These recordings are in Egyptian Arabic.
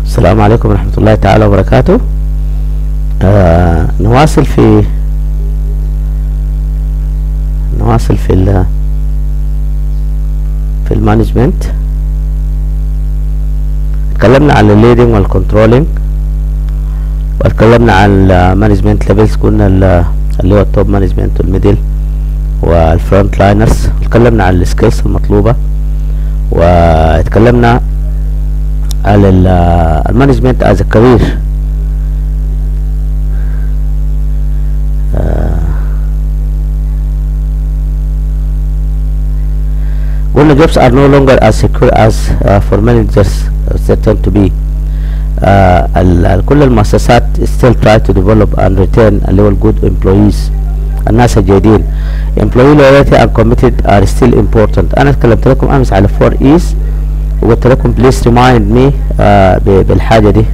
السلام عليكم ورحمة الله تعالى وبركاته آه نواصل في نواصل في ال في المانجمنت اتكلمنا عن الليدنج والكنترولينج واتكلمنا عن المانجمنت ليفلز قلنا ال- اللي هو التوب مانجمنت والميدل والفرونت لاينرز اتكلمنا عن السكيلز المطلوبة واتكلمنا على ال- المانجمنت از كارير قلنا jobs are no longer as secure as uh, for managers as they tend to be uh, ال- ال- كل المؤسسات still try to develop and retain اللي هو ال good employees الناس الجيدين employee loyalty and committed are still important انا تكلمت لكم امس على 4 E's وقلت لكم please remind me uh, ب- بالحاجة دي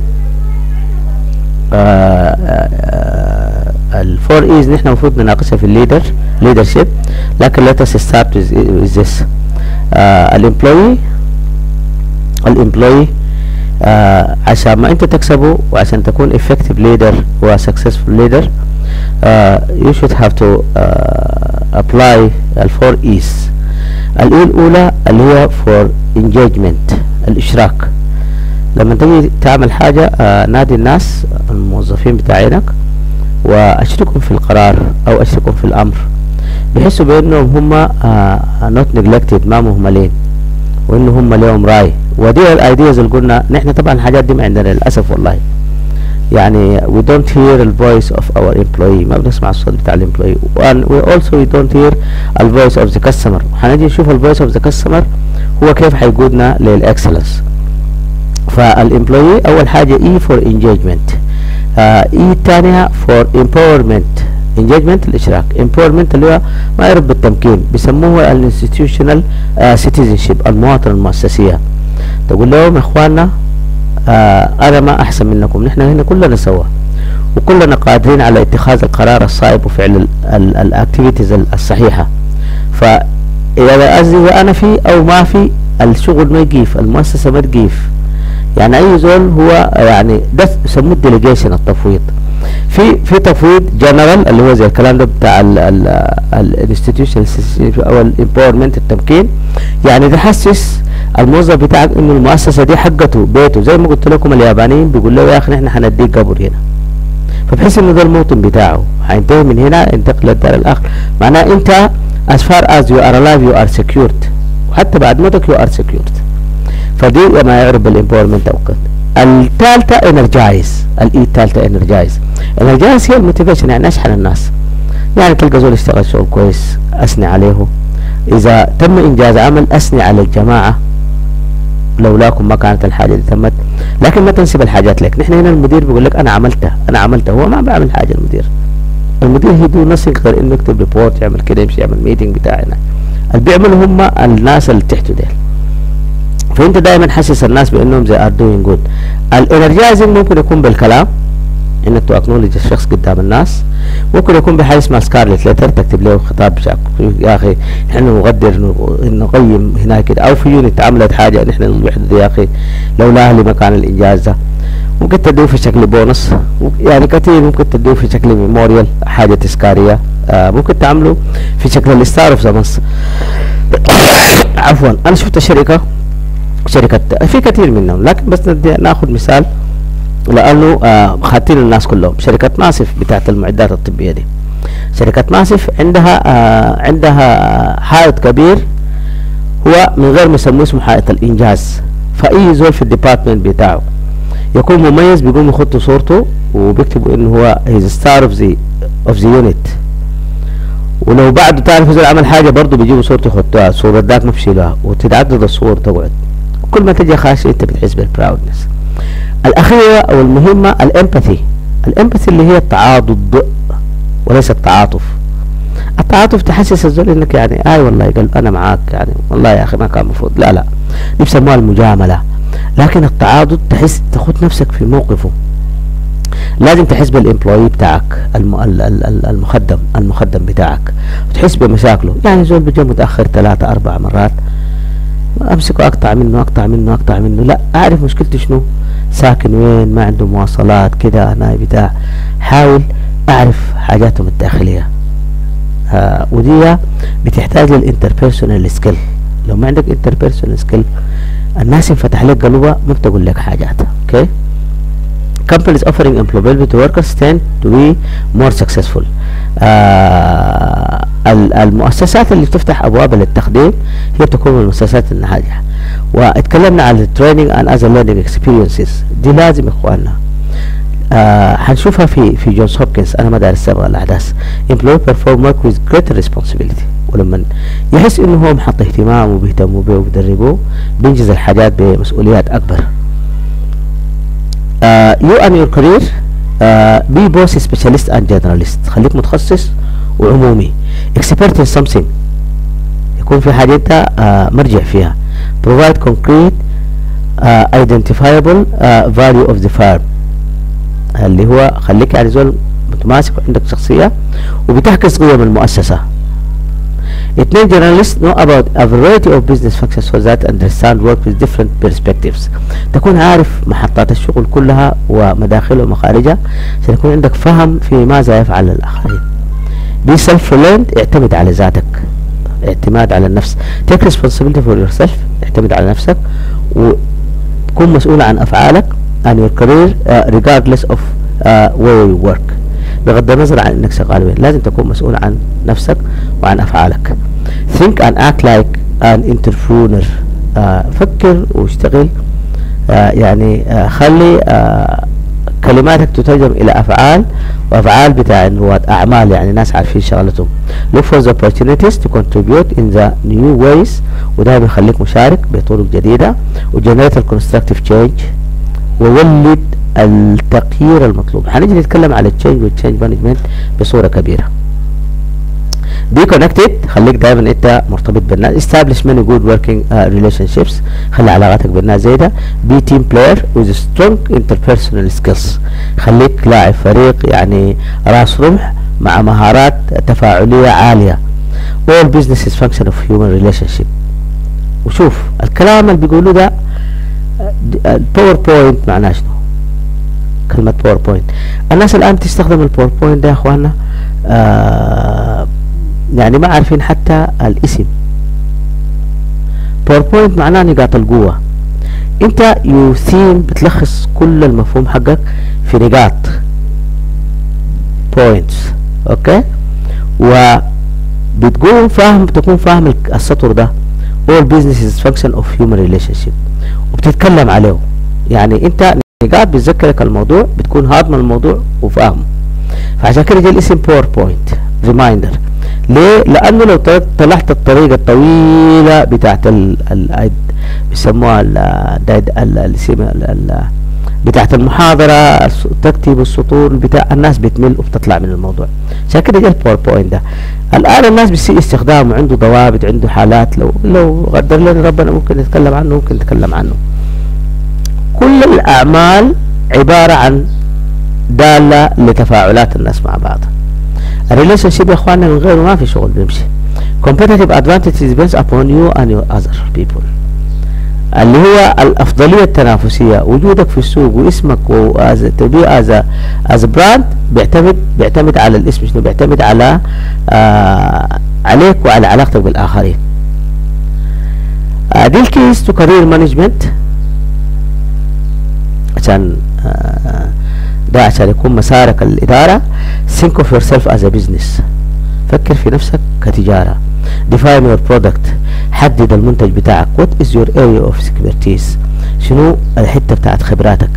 ال 4 E's نحن المفروض نناقشها في الليدر leadership لكن let us start with, with this uh, الامبلوي الامبلوي آه عشان ما انت تكسبه وعشان تكون effective leader و successful leader آه you should have to uh, apply ال 4 E's الإي الأولى اللي هي for engagement الإشراك لما تيجي تعمل حاجة آه نادي الناس الموظفين بتاعينك وأشركهم في القرار أو أشركهم في الأمر بيحسوا بأنهم هم آه not neglected ما مهملين وإن هم لهم رأي ودي الايدياز اللي قلنا نحن طبعا الحاجات دي ما عندنا للأسف والله يعني we don't hear the voice of our employee ما بنسمع الصوت بتاع الامبلوي and we also we don't hear the voice of the customer هنجي نشوف ال voice of the customer هو كيف حيقودنا للاكسلنس فالامبلوي اول حاجة E for engagement آه E الثانية for empowerment engagement الاشراك empowerment اللي هو ما يعرف بالتمكين بيسموه الانستتيوشنال citizenship المواطنة المؤسسية تقول لهم يا اخواننا آه انا ما احسن منكم نحن هنا كلنا سوا وكلنا قادرين على اتخاذ القرار الصائب وفعل الاكتيفيتيز الصحيحة فاذا قصدي انا في او ما في الشغل ما يقيف المؤسسة ما تقيف يعني اي زول هو يعني ده يسموه الديليجيشن التفويض في في تفويض جنرال اللي هو زي الكلام ده بتاع الانستتيوشن او الامباورمنت التمكين يعني تحسس الموظف بتاعك انه المؤسسه دي حقته بيته زي ما قلت لكم اليابانيين بيقول له يا اخي احنا حنديك قبر هنا فبحس انه ده الموطن بتاعه هينتهي من هنا ينتقل للدار الاخر معناه انت as far as you are alive you are secured وحتى بعد موتك you are secured فدي ما يعرف بالامباورمنت او كده الثالثة انرجايز الاي الثالثة انرجايز انرجايز هي الموتيفيشن يعني اشحن الناس يعني تلقى زول يشتغل شغل كويس اثني عليه اذا تم انجاز عمل اثني على الجماعة لولاكم ما كانت الحاجة دي تمت لكن ما تنسب الحاجات لك نحن هنا المدير بيقول لك انا عملتها انا عملتها هو ما بيعمل حاجة المدير المدير هيدو نسق غير انه يكتب ريبورت يعمل كده يمشي يعمل ميتنج بتاعنا اللي بيعملوا هم الناس اللي تحته ديل فانت دائما حسس الناس بانهم زي ار دوينج جود الانرجايزنج ممكن يكون بالكلام انك تو اكنولج الشخص قدام الناس ممكن يكون بحاجه اسمها سكارلت ليتر تكتب له خطاب شاك يا اخي نحن نقدر نقيم هناك كده او في يونت عملت حاجه نحن الوحده دي يا اخي لولاها لمكان الانجاز ده ممكن تدوه في شكل بونص يعني كثير ممكن تدوه في شكل ميموريال حاجه تذكاريه آه ممكن تعمله في شكل الستار اوف ذا عفوا انا شفت شركه شركة في كثير منهم لكن بس ناخذ مثال لانه آه خاتين الناس كلهم شركة ماسف بتاعت المعدات الطبية دي شركة ماسف عندها آه عندها حائط كبير هو من غير ما يسموه اسمه حائط الانجاز فاي زول في الديبارتمنت بتاعه يكون مميز بيقوم يخطوا صورته وبيكتبوا انه هو هيز ستار اوف ذا اوف ذا يونت ولو بعده تعرف زول عمل حاجه برضه بيجيبوا صورته يحطوها صورة ذاك ما بشيلوها وتتعدد الصور تقعد كل ما تجي خاشة انت بتحس بالبراودنس الاخيرة او المهمة الامباثي الامباثي اللي هي التعاضد وليس التعاطف التعاطف تحسس الزول انك يعني اي والله قلب انا معاك يعني والله يا اخي ما كان المفروض لا لا دي بيسموها المجاملة لكن التعاضد تحس تاخد نفسك في موقفه لازم تحس بالامبلوي بتاعك الم... المخدم المخدم بتاعك وتحس بمشاكله يعني زول بيجي متاخر ثلاثة اربع مرات امسكه اقطع منه اقطع منه اقطع منه لا اعرف مشكلتي شنو ساكن وين ما عنده مواصلات كده انا بتاع حاول اعرف حاجاتهم الداخليه آه ودي بتحتاج للانتربيرسونال سكيل لو ما عندك انتربيرسونال سكيل الناس ينفتح لك قلوبها ما بتقول لك حاجات اوكي companies offering employability to workers tend to be more successful آه المؤسسات اللي تفتح ابواب للتقديم هي بتكون من المؤسسات الناجحه واتكلمنا عن التريننج and other learning experiences دي لازم اخواننا آه حنشوفها في في جونز هوبكنز انا ما دارس سابقا الاحداث employee perform work with greater responsibility ولما يحس انه هو محط اهتمام وبيهتموا به وبيدربوه بينجز الحاجات بمسؤوليات اكبر uh, you and your career uh, be both specialist and generalist خليك متخصص وعمومي expert in something يكون في حاجة انت uh, مرجع فيها provide concrete uh, identifiable uh, value of the firm اللي هو خليك يعني زول متماسك وعندك شخصية وبتعكس قيم المؤسسة اثنين journalists know about a variety of business functions so that understand work with different perspectives تكون عارف محطات الشغل كلها ومداخلها ومخارجها عشان يكون عندك فهم في ماذا يفعل الآخرين be self reliant اعتمد على ذاتك اعتماد على النفس take responsibility for yourself اعتمد على نفسك وكن مسؤول عن أفعالك and your career uh, regardless of uh, where you work بغض النظر عن انك شغال وين لازم تكون مسؤول عن نفسك وعن افعالك think and act like an entrepreneur آه فكر واشتغل آه يعني آه خلي آه كلماتك تترجم الى افعال وافعال بتاع رواد اعمال يعني ناس عارفين شغلتهم look for the opportunities to contribute in the new ways وده بيخليك مشارك بطرق جديدة وجنريت الكونستراكتيف change وولد التغيير المطلوب هنيجي نتكلم على التشينج والتشينج مانجمنت بصوره كبيره بي كونكتد خليك دايما انت مرتبط بالناس establish many good working uh, relationships خلي علاقاتك بالناس زي ده بي تيم بلاير with strong interpersonal skills خليك لاعب فريق يعني راس رمح مع مهارات تفاعليه عاليه all business is function of human relationship وشوف الكلام اللي بيقولوه ده الباوربوينت معناه شنو كلمة باوربوينت الناس الآن تستخدم الباوربوينت ده يا أخوانا آه يعني ما عارفين حتى الاسم باوربوينت معناه نقاط القوة انت يو ثيم بتلخص كل المفهوم حقك في نقاط بوينتس اوكي وبتقوم فاهم بتكون فاهم السطر ده all business is function of human relationship وبتتكلم عليه يعني انت نقاط بتذكرك الموضوع بتكون هاضم الموضوع وفاهمه فعشان كده جاء الاسم باوربوينت ريمايندر ليه؟ لانه لو طلعت الطريقة الطويلة بتاعت ال ال بيسموها ال بتاعت المحاضرة تكتب السطور بتاع الناس بتمل وبتطلع من الموضوع عشان كده جاء الباوربوينت ده الان الناس بيصير استخدامه عنده ضوابط عنده حالات لو لو قدر لنا ربنا ممكن نتكلم عنه ممكن نتكلم عنه كل الأعمال عبارة عن دالة لتفاعلات الناس مع بعض الريليشن شيب يا اخواننا من غيره ما في شغل بيمشي competitive advantage depends upon you and your other people اللي هو الأفضلية التنافسية وجودك في السوق واسمك وتبيع از از براند بيعتمد بيعتمد على الاسم شنو بيعتمد على آه عليك وعلى علاقتك بالآخرين آه دي الكيس تو كارير مانجمنت عشان آه ده عشان يكون مسارك الإدارة think of yourself as a business فكر في نفسك كتجارة define your product حدد المنتج بتاعك what is your area of expertise شنو الحتة بتاعت خبراتك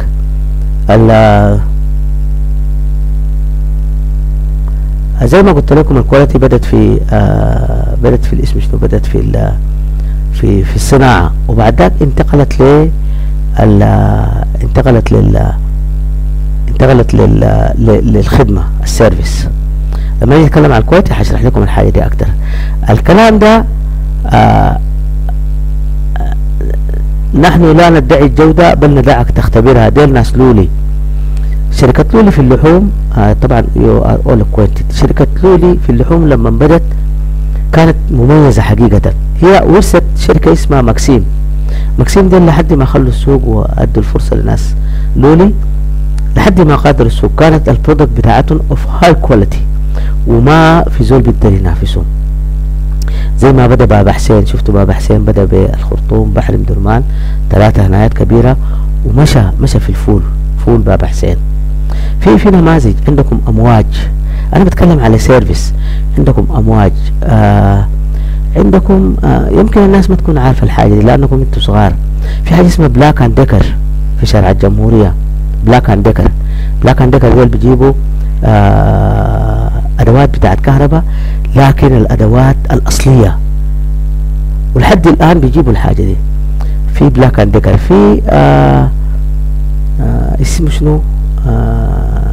زي ما قلت لكم الكواليتي بدت في آه بدت في الاسم شنو بدت في في في الصناعة وبعد ذاك انتقلت ل انتقلت لل انتقلت لل للخدمة السيرفيس لما نيجي نتكلم عن الكويت هشرح لكم الحاجة دي أكتر الكلام ده آه آه نحن لا ندعي الجودة بل ندعك تختبرها ديل ناس لولي شركة لولي في اللحوم آه طبعا يو ار اول acquainted شركة لولي في اللحوم لما بدت كانت مميزة حقيقة هي ورثت شركة اسمها ماكسيم ماكسيم ديل لحد ما خلوا السوق وادوا الفرصه لناس لولي لحد ما قادروا السوق كانت البرودكت بتاعتهم اوف هاي كواليتي وما في زول بيقدر ينافسهم زي ما بدا بابا حسين شفتوا بابا حسين بدا بالخرطوم بحر درمان ثلاثة هنايات كبيرة ومشى مشى في الفول فول بابا حسين في في نماذج عندكم امواج انا بتكلم على سيرفيس عندكم امواج آه عندكم آه يمكن الناس ما تكون عارفه الحاجه دي لانكم انتم صغار في حاجه اسمها بلاك اند ديكر في شارع الجمهوريه بلاك اند ديكر بلاك اند ديكر دول بيجيبوا آه ادوات بتاعت كهرباء لكن الادوات الاصليه ولحد الان بيجيبوا الحاجه دي في بلاك اند ديكر في آه آه اسمه شنو آه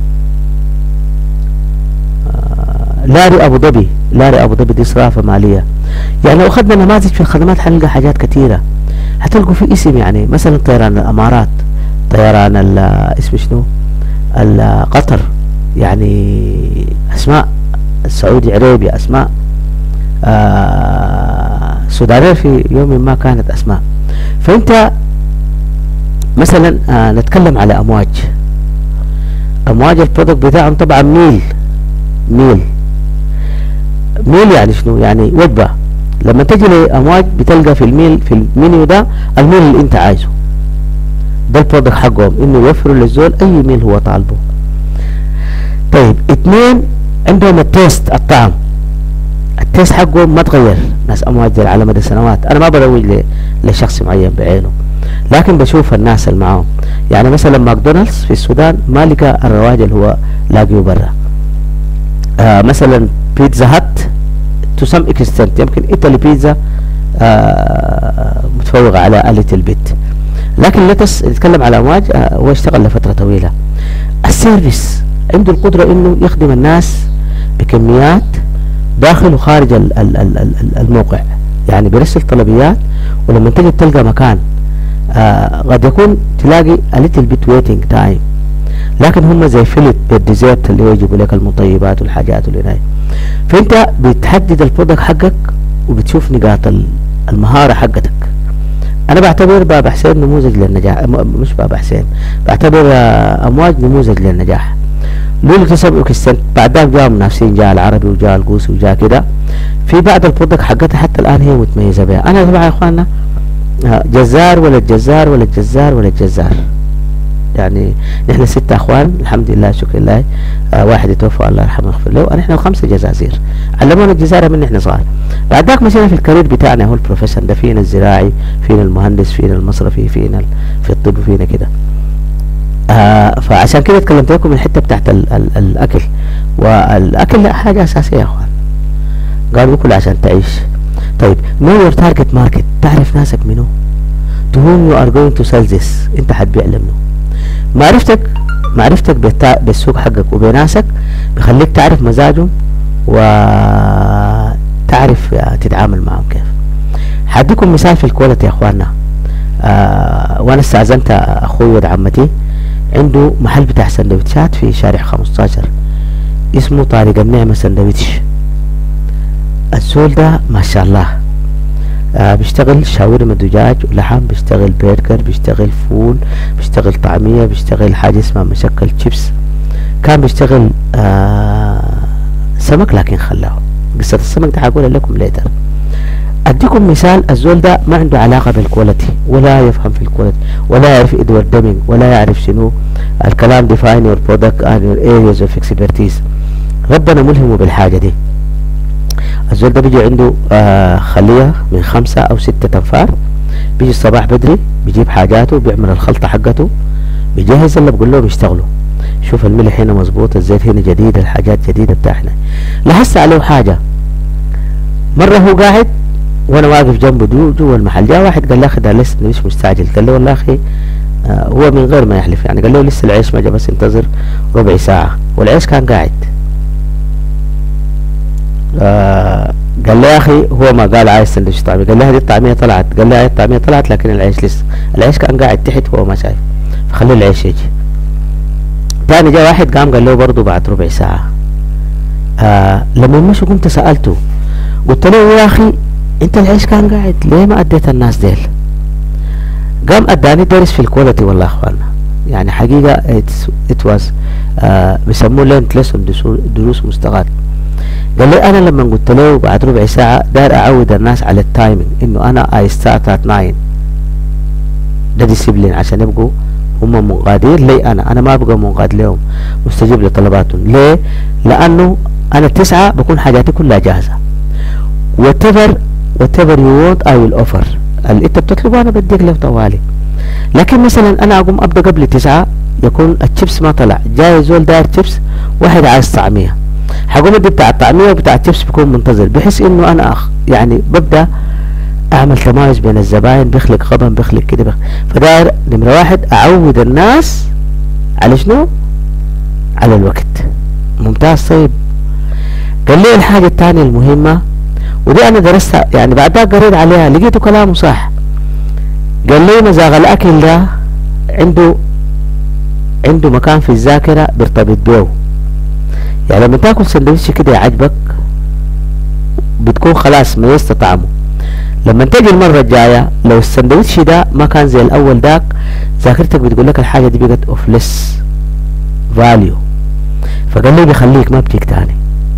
آه لاري ابو ظبي لاري ابو ظبي دي صرافه ماليه يعني لو اخذنا نماذج في الخدمات حنلقى حاجات كثيره هتلقوا في اسم يعني مثلا طيران الامارات طيران اسمه شنو قطر يعني اسماء السعودي عريبيا اسماء آه سودانية في يوم ما كانت اسماء فانت مثلا آه نتكلم على امواج امواج البرودكت بتاعهم طبعا ميل ميل ميل يعني شنو يعني وجبه لما تجي لامواج بتلقى في الميل في المنيو ده الميل اللي انت عايزه ده البرودكت حقهم انه يوفروا للزول اي ميل هو طالبه طيب اثنين عندهم التيست الطعم التيست حقهم ما تغير ناس امواج على مدى السنوات انا ما بروج لشخص معين بعينه لكن بشوف الناس اللي معاهم يعني مثلا ماكدونالدز في السودان ما لقى الرواج اللي هو لاقيه برا آه مثلا بيتزا هات تو سم اكستنت يمكن ايطالي بيتزا آه متفوقة على ليتل بيت لكن لتس نتكلم على امواج آه هو اشتغل لفترة طويلة السيرفيس عنده القدرة انه يخدم الناس بكميات داخل وخارج ال ال ال الموقع يعني بيرسل طلبيات ولما تجي تلقى مكان آه قد يكون تلاقي a little bit waiting time لكن هم زي فيلت بالديزيرت اللي هو يجيبوا لك المطيبات والحاجات اللي هناك فانت بتحدد البرودكت حقك وبتشوف نقاط المهارة حقتك انا بعتبر بابا حسين نموذج للنجاح مش بابا حسين بعتبر آه امواج نموذج للنجاح لول اكتسب اوكستنت بعد ذاك جاء منافسين جاء العربي وجاء القوسي وجاء كده في بعض البرودكت حقتها حتى الان هي متميزه بها انا طبعا يا اخواننا جزار ولا الجزار ولا الجزار ولا الجزار يعني نحن ستة اخوان الحمد لله شكر الله آه واحد يتوفى الله يرحمه ويغفر له ونحن الخمسة جزازير علمونا الجزارة من نحن صغار بعد ذاك مشينا في الكارير بتاعنا هو البروفيشن ده فينا الزراعي فينا المهندس فينا المصرفي فينا في الطب فينا كده آه فعشان كده اتكلمت لكم الحته بتاعت ال ال الاكل والاكل حاجه اساسيه يا اخوان قالوا كل عشان تعيش طيب know your target market تعرف ناسك منو to whom you are going to sell this انت حتبيع لمنو معرفتك معرفتك بالسوق حقك وبناسك بيخليك تعرف مزاجهم وتعرف تتعامل معهم كيف حديكم مثال في الكواليتي يا اخواننا آه وانا استاذنت اخوي ولد عمتي عنده محل بتاع سندوتشات في شارع 15 اسمه طارق النعمة سندوتش الزول ده ما شاء الله آه بيشتغل شاورما دجاج ولحم بيشتغل برجر بيشتغل فول بيشتغل طعمية بيشتغل حاجة اسمها مشكل شيبس كان بيشتغل آه سمك لكن خلاه قصة السمك ده هقولها لكم ليتر اديكم مثال الزول ده ما عنده علاقة بالكواليتي ولا يفهم في الكواليتي ولا يعرف ادوارد ديمينج ولا يعرف شنو الكلام define your product and your areas of expertise ربنا ملهمه بالحاجة دي الزول ده بيجي عنده آه خلية من خمسة او ستة انفار بيجي الصباح بدري بيجيب حاجاته بيعمل الخلطة حقته بيجهز اللي بقول لهم يشتغلوا شوف الملح هنا مظبوط الزيت هنا جديد الحاجات جديدة بتاعنا لاحظت عليه حاجة مرة هو قاعد وانا واقف جنبه جو جوا المحل جاء واحد قال لي اخي ده لسه مش مستعجل قال له والله اخي آه هو من غير ما يحلف يعني قال له لسه العيش ما جا بس انتظر ربع ساعة والعيش كان قاعد آه قال لي يا اخي هو ما قال عايز سندوتش طعمية قال لي هذه الطعمية طلعت قال لي هذه الطعمية طلعت لكن العيش لسه العيش كان قاعد تحت هو ما شايف فخلي العيش يجي تاني جاء واحد قام قال له برضه بعد ربع ساعة آه لما مشوا قمت سألته قلت له يا اخي انت العيش كان قاعد ليه ما اديت الناس ديل قام اداني درس في الكواليتي والله يا اخواننا يعني حقيقة ات واز بيسموه لينت ليسون دروس مستغاد قال لي انا لما قلت له بعد ربع ساعة دار اعود الناس على التايمنج انه انا اي ستارت ات 9 ده ديسيبلين عشان يبقوا هم منقادين لي انا انا ما ابقى منقاد لهم مستجيب لطلباتهم ليه لانه انا التسعة بكون حاجاتي كلها جاهزة whatever whatever you want I will offer اللي انت بتطلبه انا بديك له طوالي لكن مثلا انا اقوم ابدا قبل تسعة يكون الشيبس ما طلع جاي زول داير شيبس واحد عايز طعمية حقوم ادي بتاع الطعمية وبتاع الشيبس بيكون منتظر بحيث انه انا أخ يعني ببدا اعمل تمايز بين الزباين بيخلق غضب بيخلق كده بخ... فداير نمرة واحد اعود الناس على شنو على الوقت ممتاز طيب قال لي الحاجة الثانية المهمة ودي انا درستها يعني بعدها قريت عليها لقيته كلامه صح قال لي مزاغ الاكل ده عنده عنده مكان في الذاكرة بيرتبط بيه يعني لما تاكل سندوتش كده يعجبك بتكون خلاص ميزت طعمه لما تجي المرة الجاية لو السندوتش ده ما كان زي الأول داك ذاكرتك بتقول لك الحاجة دي بقت اوف ليس فاليو فقال لي بيخليك ما بتيك تاني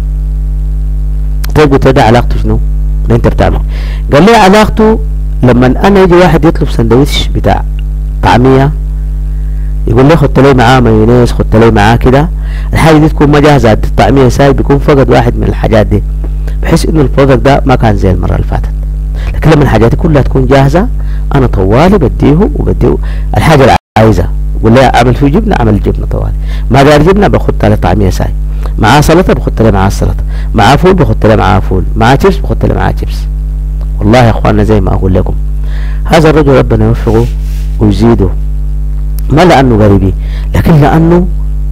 طيب قلت ده علاقته شنو؟ ده انت بتعمل قال لي علاقته لما انا يجي واحد يطلب سندوتش بتاع طعمية يقول لي خدت لي معاه مايونيز خدت لي معاه كده الحاجة دي تكون ما جاهزة الطعمية ساي بيكون فقد واحد من الحاجات دي بحيث انه البرودكت ده ما كان زي المرة اللي فاتت لكن لما الحاجات كلها تكون جاهزة انا طوالي بديه وبديه الحاجة اللي عايزها يقول لي اعمل فيه جبنة اعمل جبنة طوالي ما دار جبنة باخدها لي طعمية ساي معاه سلطة باخدها لي معاه السلطة معاه فول باخدها لي معاه فول معاه شيبس باخدها لي معاه شيبس والله يا اخواننا زي ما اقول لكم هذا الرجل ربنا يوفقه ويزيده ما لانه قريبي لكن لانه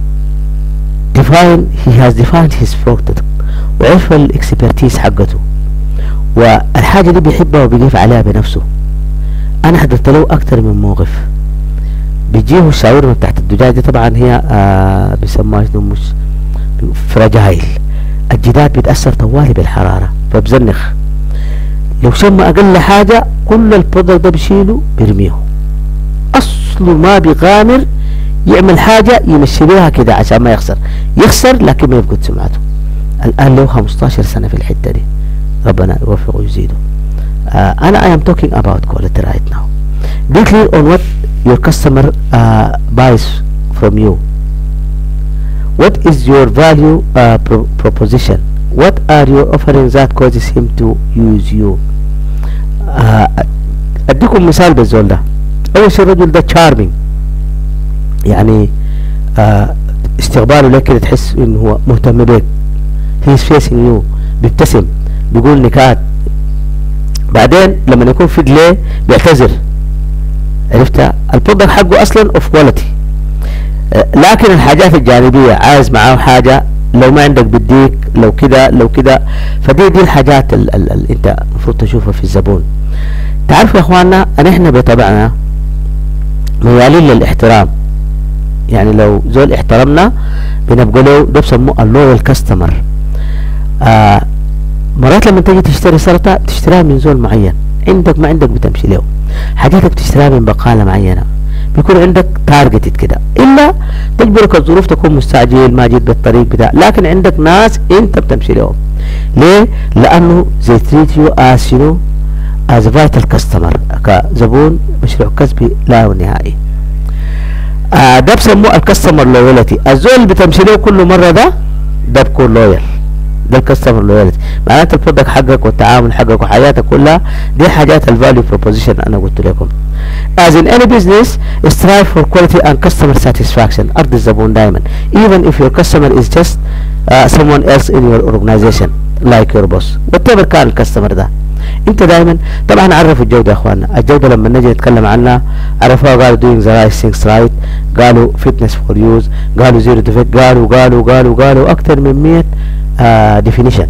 define he has defined his product وعرف الاكسبرتيز حقته والحاجة دي بيحبها وبيقف عليها بنفسه انا حضرت له اكتر من موقف بيجيه الشاورما بتاعت الدجاج دي طبعا هي آه بيسموها شنو مش فراجايل الجداد بيتأثر طوالي بالحرارة فبزنخ لو شم اقل حاجة كل البرودكت ده بيشيله بيرميه اصله ما بيغامر يعمل حاجة يمشي بيها كده عشان ما يخسر يخسر لكن ما يفقد سمعته الان له 15 سنة في الحتة دي ربنا يوفقه ويزيده uh, انا I am talking about quality right now be clear on what your customer uh, buys from you what is your value uh, pro proposition what are your offerings that causes him to use you uh, اديكم مثال بالزول ده اول شيء الرجل ده charming يعني آه استقباله لك كده تحس انه هو مهتم بيك هي فيسنج يو بيبتسم بيقول نكات بعدين لما يكون في ديلي بيعتذر عرفت البرودكت حقه اصلا اوف كواليتي آه لكن الحاجات الجانبيه عايز معاه حاجه لو ما عندك بديك لو كده لو كده فدي دي الحاجات اللي انت المفروض تشوفها في الزبون تعرفوا يا اخواننا ان احنا بطبعنا ميالين للاحترام يعني لو زول احترمنا بنبقى له ده بسموه اللويال كاستمر آه مرات لما تيجي تشتري سلطة تشتريها من زول معين عندك ما عندك بتمشي له حاجاتك بتشتريها من بقالة معينة بيكون عندك تارجتد كده الا تجبرك الظروف تكون مستعجل ما جيت بالطريق بتاع لكن عندك ناس انت بتمشي لهم ليه لانه زي تريت يو اس يو از فايتال كاستمر كزبون مشروع كسبي لا نهائي آه ده بسموه الكاستمر لويالتي الزول اللي بتمشي له كل مره ده ده بكون لويال ده الكاستمر لويالتي معناته البرودكت حقك والتعامل حقك وحياتك كلها دي حاجات الفاليو بروبوزيشن انا قلت لكم as in any business strive for quality and customer satisfaction ارض الزبون دائما even if your customer is just uh, someone else in your organization like your boss whatever كان الكاستمر ده انت دائما طبعا عرفوا الجودة يا اخواننا الجودة لما نجي نتكلم عنها عرفوها قالوا doing the right things right قالوا fitness for use قالوا zero defect قالوا قالوا قالوا قالوا اكتر من 100 uh, definition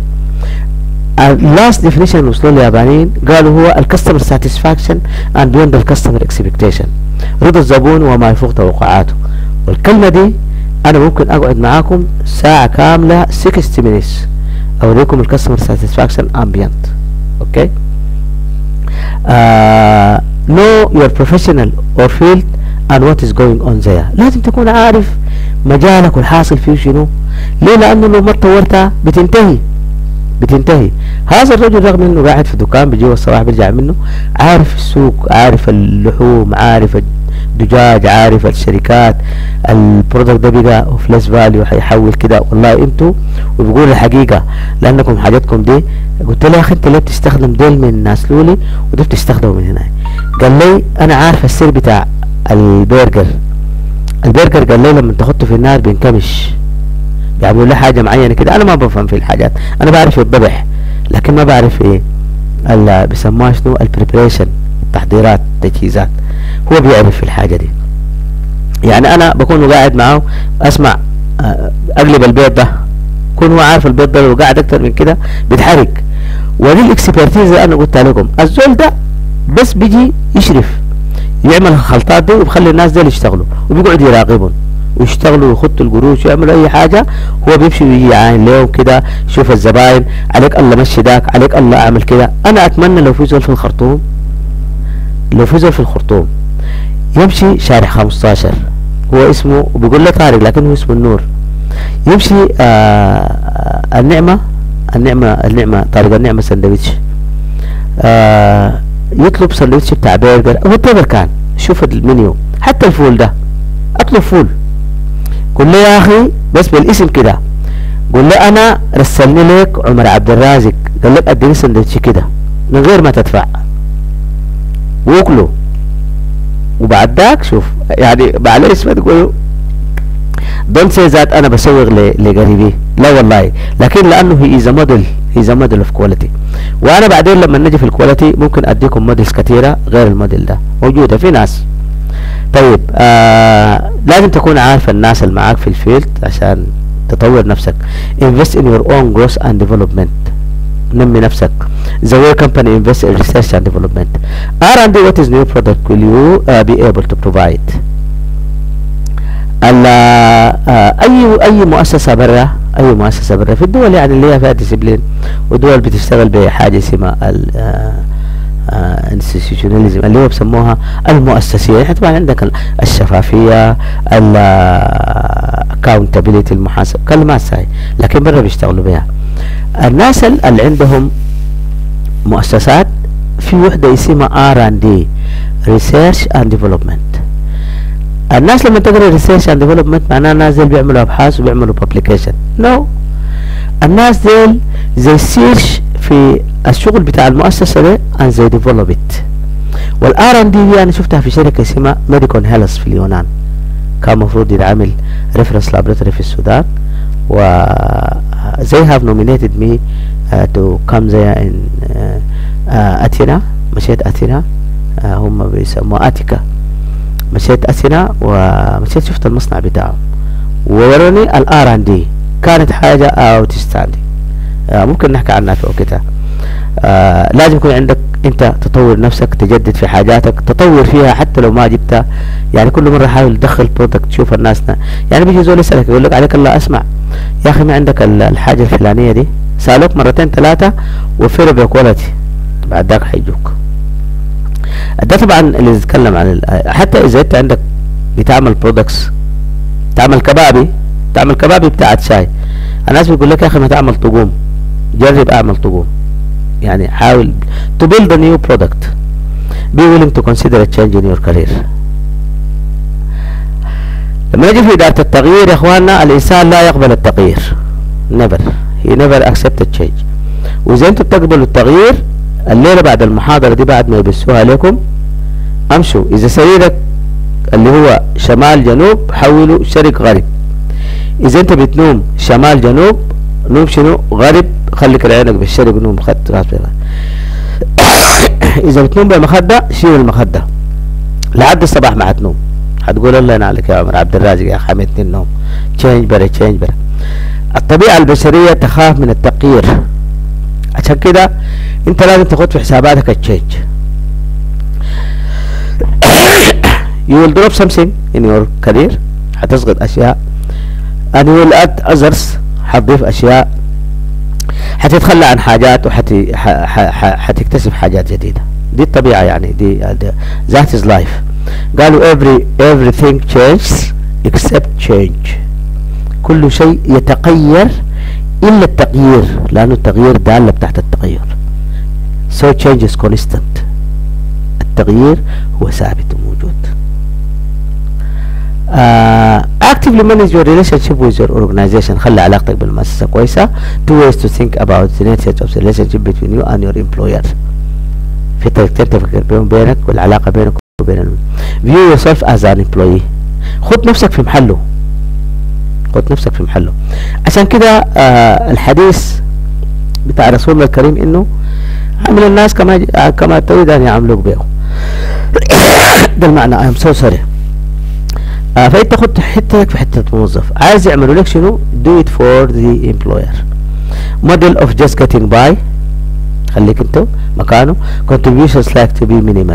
last definition وصلوا اليابانيين قالوا هو الكاستمر ساتسفاكشن and beyond the customer expectation رضا الزبون وما يفوق توقعاته والكلمة دي انا ممكن اقعد معاكم ساعة كاملة 60 minutes اوريكم الكاستمر ساتسفاكشن ambient اوكي uh, know your professional or field and what is going on there لازم تكون عارف مجالك والحاصل فيه شنو ليه لانه لو ما طورتها بتنتهي بتنتهي هذا الرجل رغم انه قاعد في دكان بيجي الصباح بيرجع منه عارف السوق عارف اللحوم عارف الدجاج عارف الشركات البرودكت ده بقى اوف ليس فاليو هيحول كده والله انتوا وبيقول الحقيقه لانكم حاجتكم دي قلت له يا اخي انت ليه بتستخدم ديل من ناس لولي وده بتستخدمه من هنا قال لي انا عارف السر بتاع البرجر البرجر قال لي لما تحطه في النار بينكمش بيعملوا له حاجه معينه كده انا ما بفهم في الحاجات انا بعرف الذبح لكن ما بعرف ايه ال- بيسموها شنو البريبريشن تحضيرات تجهيزات هو بيعرف في الحاجه دي يعني انا بكون قاعد معاه اسمع آه، اقلب البيض ده يكون هو عارف البيض ده لو قاعد اكتر من كده بيتحرق ودي الاكسبرتيز اللي انا قلت لكم الزول ده بس بيجي يشرف يعمل الخلطات دي وبخلي الناس دي يشتغلوا وبيقعد يراقبهم ويشتغلوا ويخطوا القروش يعملوا اي حاجه هو بيمشي ويجي يعاين لهم كده يشوف الزباين عليك الله مشي داك عليك الله اعمل كده انا اتمنى لو في زول في الخرطوم لو في زول في الخرطوم يمشي شارع 15 هو اسمه بيقول له طارق لكن هو اسمه النور يمشي آه آه، النعمة النعمة النعمة طارق النعمة سندويتش آه يطلب سندويتش بتاع برجر او whatever كان شوف المنيو حتى الفول ده اطلب فول قول له يا اخي بس بالاسم كده قول له انا رسلني لك عمر عبد الرازق قال لك اديني سندوتش كده من غير ما تدفع واكله وبعد ذاك شوف يعني معلش ما تقولوا دونت سي ذات انا بسوق ل- لقريبي لا والله لكن لانه هي از موديل هي از موديل اوف كواليتي وانا بعدين لما نجي في الكواليتي ممكن اديكم موديلز كثيره غير الموديل ده موجوده في ناس طيب آه لازم تكون عارف الناس اللي معاك في الفيلد عشان تطور نفسك invest in your own growth and development نمي نفسك the way company invest in research and development R&D what is new product will you uh, be able to provide ال- آه، اي اي مؤسسه برا اي مؤسسه برا في الدول يعني اللي هي فيها ديسيبلين ودول بتشتغل بحاجه اسمها ال انستيتيوشناليزم اللي هو بسموها المؤسسيه يعني طبعا عندك ال- الشفافيه الاكاونتابيلتي المحاسبه كلمات ساي لكن برا بيشتغلوا بها الناس ال- اللي عندهم مؤسسات في وحده اسمها ار ان دي ريسيرش اند ديفلوبمنت الناس لما تقرا ريسيرش اند ديفلوبمنت معناها الناس ديل بيعملوا ابحاث وبيعملوا بابليكيشن نو no. الناس ديل زي سيرش في الشغل بتاع المؤسسه ده and زي ديفلوب ات والار ان دي انا شفتها في شركه اسمها ميديكون هيلث في اليونان كان المفروض يتعمل ريفرنس لابراتوري في السودان و they have nominated me uh, to come there in uh, uh, أثينا مشيت أثينا uh, هم بيسموها أتيكا مشيت أثينا ومشيت شفت المصنع بتاعهم ووروني الار ان دي كانت حاجة اوتستاندينج آه ممكن نحكي عنها في وقتها آه لازم يكون عندك انت تطور نفسك تجدد في حاجاتك تطور فيها حتى لو ما جبتها يعني كل مره حاول تدخل برودكت تشوف الناس نا. يعني بيجي زول يسالك يقول لك عليك الله اسمع يا اخي ما عندك ال- الحاجه الفلانيه دي سالوك مرتين ثلاثه وفير بكواليتي بعد ذاك حيجوك ده طبعا اللي يتكلم عن ال- حتى اذا انت عندك بتعمل برودكتس تعمل كبابي تعمل كبابي بتاعت شاي الناس بيقول لك يا اخي ما تعمل طقوم جرب اعمل طقوم يعني حاول to build a new product be willing to consider a change in your career لما نجي في إدارة التغيير يا إخواننا الإنسان لا يقبل التغيير never he never accept a change وإذا أنتوا بتقبلوا التغيير الليلة بعد المحاضرة دي بعد ما يبثوها لكم امشوا إذا سريرك اللي هو شمال جنوب حولوا شرق غرب إذا أنت بتنوم شمال جنوب نوم شنو غرب خليك عينك بالشرق نوم خد راس بالغرب. إذا بتنوم بمخدة شيل المخدة لحد الصباح ما حتنوم حتقول الله ينعلك يا عمر عبد الرازق يا حميتني النوم تشينج برا تشينج برا الطبيعة البشرية تخاف من التغيير عشان كده انت لازم تاخد في حساباتك التشينج you will drop something in your career حتسقط اشياء and you will add others حتضيف اشياء حتتخلى عن حاجات وحتكتسب حاجات جديدة دي الطبيعة يعني دي ذات از لايف قالوا every everything changes except change كل شيء يتغير إلا التغيير لأنه التغيير دالة بتاعت التغير so change is constant التغيير هو ثابت وموجود uh, actively manage your relationship with your organization خلي علاقتك بالمؤسسة كويسة two ways to think about the nature of the relationship between you and your employer في طريقتين تفكر بينهم بينك والعلاقة بينك وبين ال- view yourself as an employee خد نفسك في محله خد نفسك في محله عشان كده آه الحديث بتاع رسولنا الكريم انه عامل الناس كما كما تريد ان يعاملوك به ده المعنى I am so sorry آه فانت خد حتتك في حته موظف عايز يعملوا لك شنو do it for the employer model of just getting by خليك انت مكانه contributions like to be minimal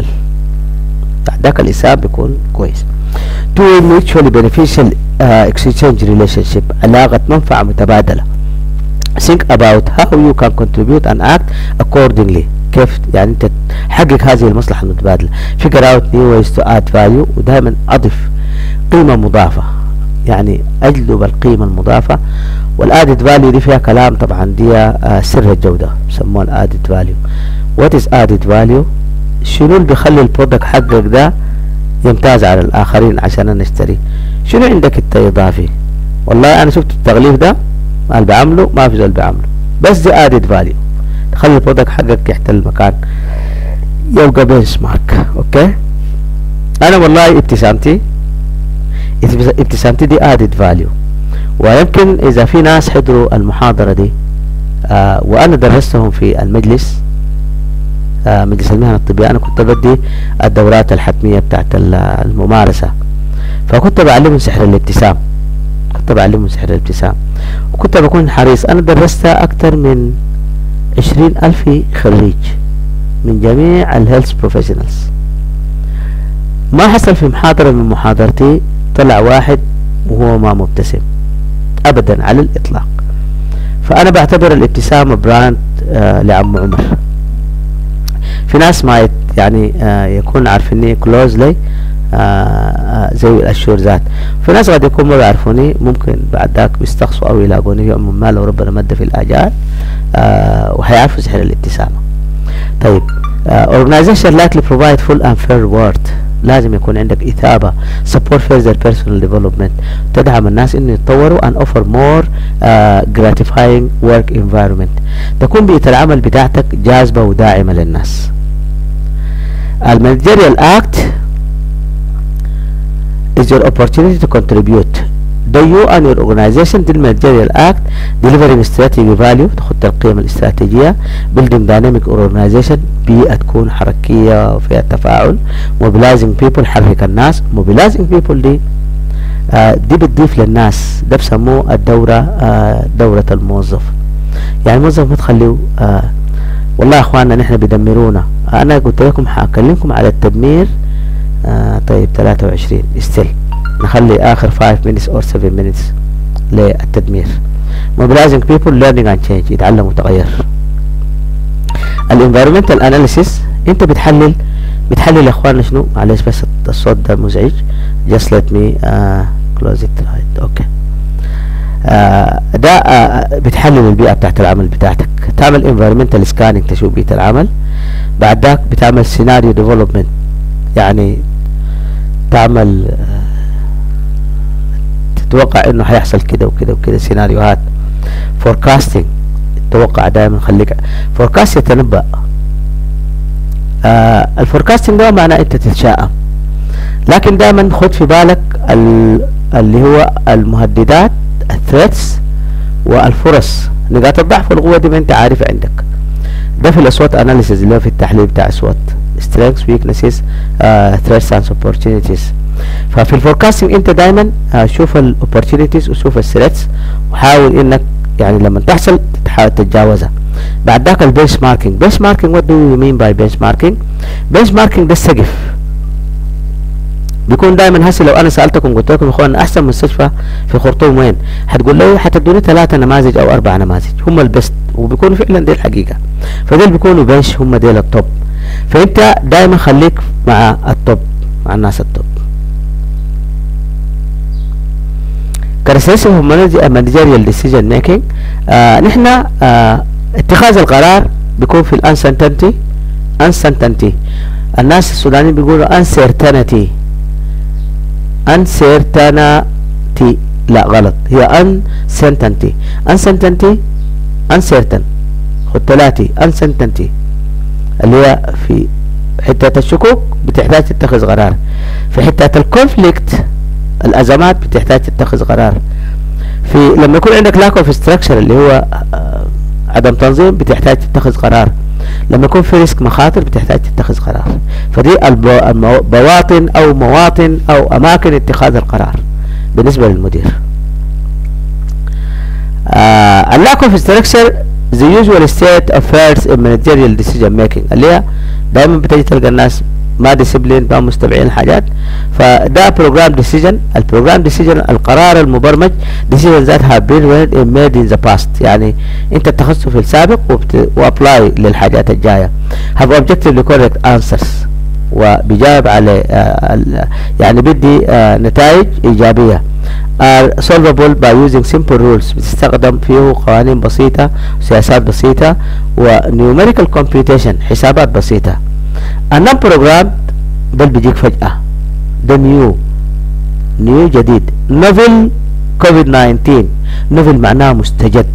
ذاك الحساب بيكون كويس to a mutually beneficial uh, exchange relationship علاقة منفعة متبادلة think about how you can contribute and act accordingly كيف يعني انت تحقق هذه المصلحة المتبادلة figure out new ways to add value ودائما اضف قيمة مضافة يعني اجلب القيمة المضافة والادد فاليو دي فيها كلام طبعا دي آه سر الجودة بسموها الادد فاليو what is added value شنو اللي بيخلي البرودكت حقك ده يمتاز على الاخرين عشان انا اشتري شنو عندك انت اضافي والله انا شفت التغليف ده اللي بعمله ما في زول بيعمله بس دي ادد فاليو تخلي البرودكت حقك يحتل مكان يبقى بنش مارك اوكي انا والله ابتسامتي ابتسامتي دي ادد فاليو ويمكن اذا في ناس حضروا المحاضرة دي آه وانا درستهم في المجلس آه مجلس المهن الطبية انا كنت بدي الدورات الحتمية بتاعت الممارسة فكنت بعلمهم سحر الابتسام كنت بعلمهم سحر الابتسام وكنت بكون حريص انا درست اكتر من عشرين الف خريج من جميع الهيلث بروفيشنالز ما حصل في محاضرة من محاضرتي طلع واحد وهو ما مبتسم ابدا على الاطلاق فانا بعتبر الابتسامة براند آه لعم عمر في ناس ما يت يعني آه يكون عارفيني كلوزلي آه آه زي الاشهر ذات في ناس قد يكون ما بيعرفوني ممكن بعد ذاك بيستقصوا او يلاقوني في يوم ما لو ربنا مد في الاجال آه وهيعرفوا سحر الابتسامة طيب آه organization likely provide full and fair reward لازم يكون عندك إثابة support further personal development تدعم الناس إنه يتطوروا and offer more uh, gratifying work environment تكون بيئة العمل بتاعتك جاذبة وداعمة للناس المانجيريال act is your opportunity to contribute do you and your organization the managerial act delivering strategy value تخط القيم الاستراتيجية building dynamic organization بيئة تكون حركية وفيها تفاعل mobilizing people حرك الناس mobilizing people دي آه دي بتضيف للناس ده بسموه الدورة آه دورة الموظف يعني الموظف ما تخليه آه والله يا اخواننا نحن بيدمرونا انا قلت لكم حاكلمكم على التدمير آه طيب 23 ستيل نخلي اخر 5 minutes or 7 minutes للتدمير mobilizing people learning and change يتعلم وتغير الانفيرومنتال اناليسيس انت بتحلل بتحلل يا اخواننا شنو معلش بس الصوت ده مزعج just let me uh, close it right اوكي آه ده آه بتحلل البيئة بتاعت العمل بتاعتك تعمل environmental scanning تشوف بيئة العمل بعد ذاك بتعمل سيناريو ديفلوبمنت يعني تعمل آه تتوقع انه هيحصل كده وكده وكده سيناريوهات فوركاستنج توقع دائما خليك فوركاست يتنبأ آه الفوركاستنج ده معناه انت تتشائم لكن دائما خد في بالك اللي هو المهددات الثريتس والفرص نقاط الضعف والقوة دي ما انت عارف عندك ده في الاصوات اناليسيز اللي هو في التحليل بتاع اصوات strengths weaknesses uh, threats and opportunities ففي الفوركاستنج انت دايما uh, شوف الاوبورتونيتيز وشوف الثريتس وحاول انك يعني لما تحصل تحاول تتجاوزها بعد ذاك البنش ماركينج بنش ماركينج وات دو يو مين باي بنش ماركينج بنش ماركينج ده السقف بيكون دايما هسه لو انا سالتكم قلت لكم يا اخوان احسن مستشفى في الخرطوم وين حتقول لي حتدوني ثلاثة نماذج او اربع نماذج هم البست وبيكونوا فعلا دي الحقيقه فديل بيكونوا بنش هم ديل التوب فانت دائما خليك مع التوب مع الناس التوب كاركترستيك مانجيريال ديسيجن ميكينج نحن آه اتخاذ القرار بيكون في الانسرتينتي انسرتينتي الناس السودانيين بيقولوا uncertainty uncertainty لا غلط هي uncertainty uncertainty uncertain خد ثلاثي uncertainty اللي هي في حتة الشكوك بتحتاج تتخذ قرار في حتة الكونفليكت الأزمات بتحتاج تتخذ قرار في لما يكون عندك lack of structure اللي هو آه، عدم تنظيم بتحتاج تتخذ قرار لما يكون في ريسك مخاطر بتحتاج تتخذ قرار فدي البواطن او مواطن او اماكن اتخاذ القرار بالنسبة للمدير آه lack of structure the usual state of affairs in managerial decision making اللي هي دائما بتجي تلقى الناس ما ديسبلين ما مستبعين الحاجات فده بروجرام ديسيجن البروجرام ديسيجن القرار المبرمج ديسيجن ذات هاف بين ميد ان ذا باست يعني انت اتخذته في السابق وابلاي للحاجات الجايه have objectively correct answers وبيجاوب على آه يعني بدي آه نتائج ايجابيه are solvable by using simple rules بتستخدم فيه قوانين بسيطة سياسات بسيطة و numerical computation حسابات بسيطة النون بروجرام ده اللي بيجيك فجأة ده نيو نيو جديد نوفل كوفيد 19 نوفل معناه مستجد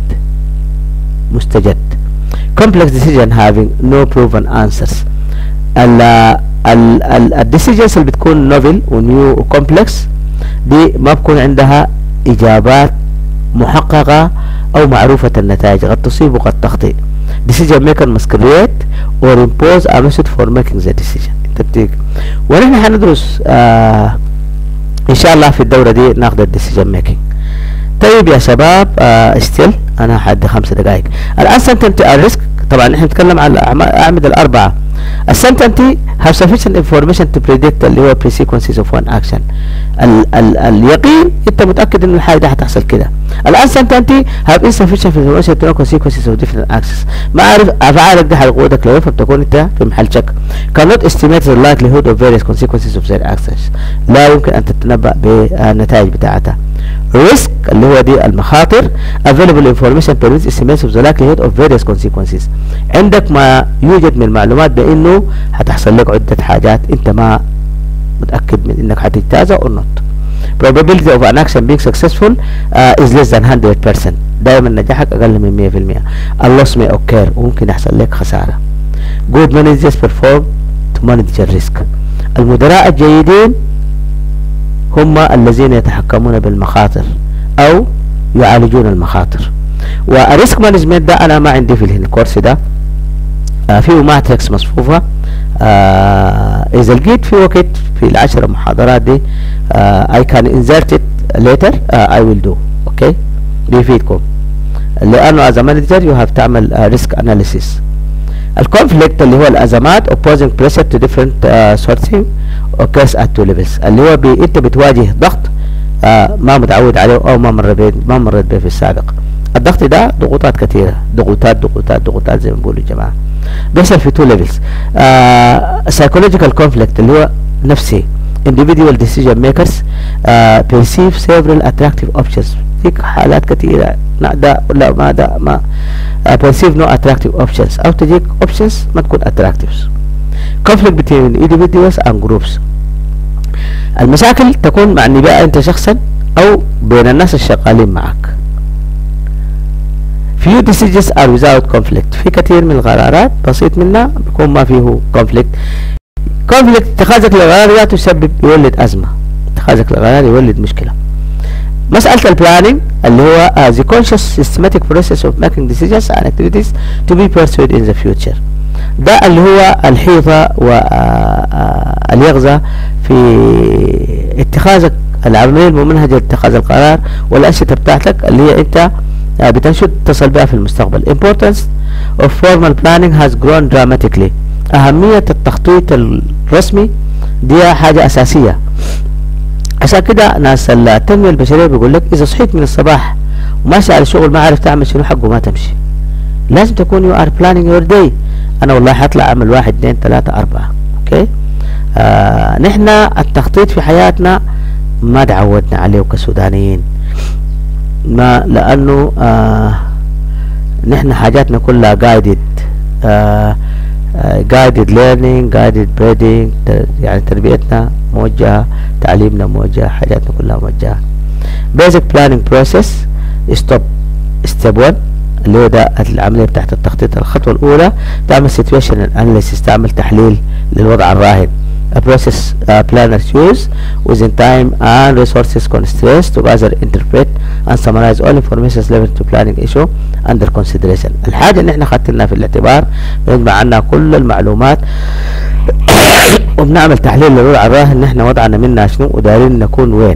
مستجد complex decision having no proven answers ال ال الديسيجنز اللي بتكون نوفل ونيو وكومبلكس دي ما بكون عندها اجابات محققة او معروفة النتائج قد تصيب وقد تخطئ decision maker must create or impose a method for making the decision انت بتيجي ونحن هندرس آه ان شاء الله في الدورة دي ناخد الديسيجن ميكينج طيب يا شباب آه ستيل انا حد خمس دقائق الان سنتنت الريسك طبعا نحن نتكلم على الاعمده الاربعه السنتنتي have sufficient information to predict اللي هو pre-sequences of one action ال ال اليقين انت متاكد ان الحاجه دي هتحصل كده الان سنتنتي have insufficient information to know consequences of different actions ما عارف افعالك دي هتقودك لوين فبتكون انت في محل شك cannot estimate the likelihood of various consequences of their actions لا يمكن ان تتنبأ بالنتائج بتاعتها risk اللي هو دي المخاطر available information permits estimates of the likelihood of various consequences عندك ما يوجد من معلومات بانه هتحصل لك عدة حاجات انت ما متأكد من انك هتجتازها or not probability of an action being successful uh, is less than 100% دائما نجاحك اقل من 100% اللوس may occur وممكن يحصل لك خسارة good managers perform to manage the risk المدراء الجيدين هم الذين يتحكمون بالمخاطر او يعالجون المخاطر والريسك مانجمنت ده انا ما عندي في الكورس ده آه فيه ماتريكس مصفوفة آه اذا لقيت في وقت في العشر محاضرات دي آه I can insert it later uh, I will do اوكي بيفيدكم لانه as a manager you have تعمل uh, risk analysis الكونفليكت اللي هو الازمات opposing pressure to different uh, sourcing occurs at two levels اللي هو بي انت بتواجه ضغط آه ما متعود عليه او ما مر به ما مرت به في السابق الضغط ده ضغوطات كثيره ضغوطات ضغوطات ضغوطات زي ما بيقولوا الجماعه بيحصل في تو ليفلز psychological conflict اللي هو نفسي individual decision makers uh, perceive several attractive options فيك حالات كثيرة لا ده لا ما ده ما uh, perceive no attractive options أو تجيك options ما تكون attractive conflict between individuals and groups المشاكل تكون مع النباء أنت شخصا أو بين الناس الشغالين معك few decisions are without conflict في كثير من القرارات بسيط منها بيكون ما فيه conflict conflict اتخاذك للقرار تسبب يولد أزمة اتخاذك للقرار يولد مشكلة مسألة البلاننج اللي هو uh, the conscious systematic process of making decisions and activities to be pursued in the future ده اللي هو الحيطة واليغزة في اتخاذك العملية الممنهجة لاتخاذ القرار والأنشطة بتاعتك اللي هي انت بتنشد تصل بها في المستقبل importance of formal planning has grown dramatically أهمية التخطيط الرسمي دي حاجة أساسية عشان كده ناس التنمية البشرية بيقول لك إذا صحيت من الصباح وماشي على الشغل ما عارف تعمل شنو حقه ما تمشي لازم تكون you are planning your day انا والله حطلع اعمل واحد اثنين ثلاثة اربعة اوكي آه نحن التخطيط في حياتنا ما تعودنا عليه كسودانيين ما لانه آه نحن حاجاتنا كلها guided آه guided learning guided breeding يعني تربيتنا موجهة تعليمنا موجه حاجاتنا كلها موجهة basic planning process stop step 1 اللي هو ده العملية بتاعت التخطيط الخطوة الأولى تعمل situation analysis تعمل تحليل للوضع الراهن a process uh, planners use within time and resources constraints to gather, interpret and summarize all information relevant to planning issue under consideration الحاجة اللي احنا خدتنا في الاعتبار بنجمع عنها كل المعلومات وبنعمل تحليل للوضع الراهن ان احنا وضعنا منها شنو ودايرين نكون وين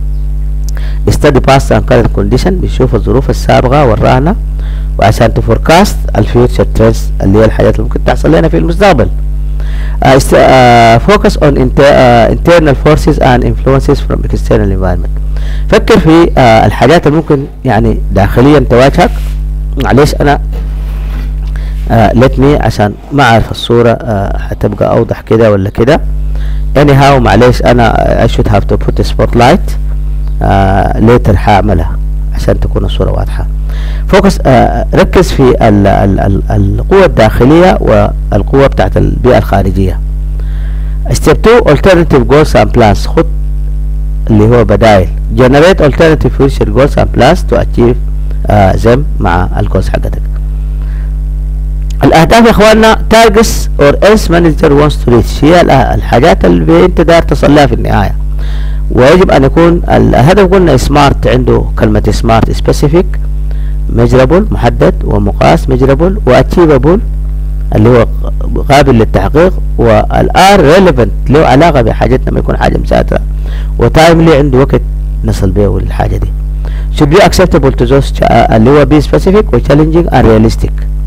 study past and current condition بنشوف الظروف السابقة والراهنة وعشان تفوركاست الفيوتشر تريندز اللي هي الحاجات اللي ممكن تحصل لنا في المستقبل uh, uh, focus on inter, uh, internal forces and influences from external environment فكر في uh, الحاجات اللي ممكن يعني داخليا تواجهك معلش انا uh, let me عشان ما اعرف الصورة uh, هتبقى اوضح كده ولا كده anyhow معلش انا I should have to put a spotlight uh, later هعملها عشان تكون الصورة واضحة فوكس آه ركز في ال ال ال القوة الداخلية والقوة بتاعت البيئة الخارجية step 2 alternative goals and plans خد اللي هو بدائل generate alternative future goals and plans to achieve uh, them مع الجولز حقتك الاهداف يا اخواننا targets or else manager wants to reach هي الحاجات اللي انت داير تصل لها في النهايه ويجب ان يكون الهدف قلنا سمارت عنده كلمة سمارت سبيسيفيك ميجرابل محدد ومقاس ميجرابل واتشيفابل اللي هو قابل للتحقيق والار ريليفنت له علاقة بحاجتنا ما يكون حاجة مساترة وتايملي عنده وقت نصل به للحاجة دي should be acceptable to those اللي هو be specific و challenging and realistic